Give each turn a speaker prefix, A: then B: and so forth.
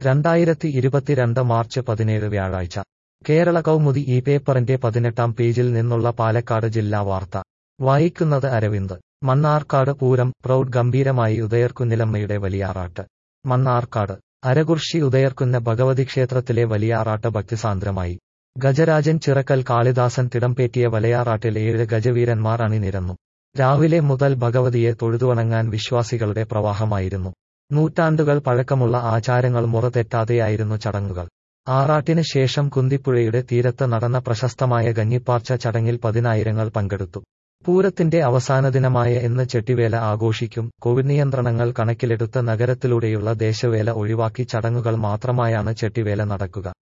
A: രണ്ടായിരത്തി ഇരുപത്തിരണ്ട് മാർച്ച് പതിനേഴ് വ്യാഴാഴ്ച കേരള കൗമുദി ഈ പേപ്പറിന്റെ പതിനെട്ടാം പേജിൽ നിന്നുള്ള പാലക്കാട് ജില്ലാ വാർത്ത വായിക്കുന്നത് അരവിന്ദ് മണ്ണാർക്കാട് പൂരം പ്രൗഢ ഗംഭീരമായി ഉദയർക്കുന്നിലമ്മയുടെ വലിയാറാട്ട് മണ്ണാർക്കാട് അരകുർഷി ഉദയർക്കുന്ന ഭഗവതി ക്ഷേത്രത്തിലെ വലിയാറാട്ട് ഭക്തിസാന്ദ്രമായി ഗജരാജൻ ചിറക്കൽ കാളിദാസൻ തിടംപേറ്റിയ വലയാറാട്ടിൽ ഏഴ് ഗജവീരന്മാർ അണിനിരന്നു രാവിലെ മുതൽ ഭഗവതിയെ തൊഴുതുവണങ്ങാൻ വിശ്വാസികളുടെ പ്രവാഹമായിരുന്നു നൂറ്റാണ്ടുകൾ പഴക്കമുള്ള ആചാരങ്ങൾ മുറതെറ്റാതെയായിരുന്നു ചടങ്ങുകൾ ആറാട്ടിന് ശേഷം കുന്തിപ്പുഴയുടെ തീരത്ത് നടന്ന പ്രശസ്തമായ ഗഞ്ഞിപ്പാർച്ച ചടങ്ങിൽ പതിനായിരങ്ങൾ പങ്കെടുത്തു പൂരത്തിന്റെ അവസാന ദിനമായ ഇന്ന് ചെട്ടിവേല ആഘോഷിക്കും കോവിഡ് നിയന്ത്രണങ്ങൾ കണക്കിലെടുത്ത് നഗരത്തിലൂടെയുള്ള ദേശവേല ഒഴിവാക്കി ചടങ്ങുകൾ മാത്രമായാണ് ചെട്ടിവേല നടക്കുക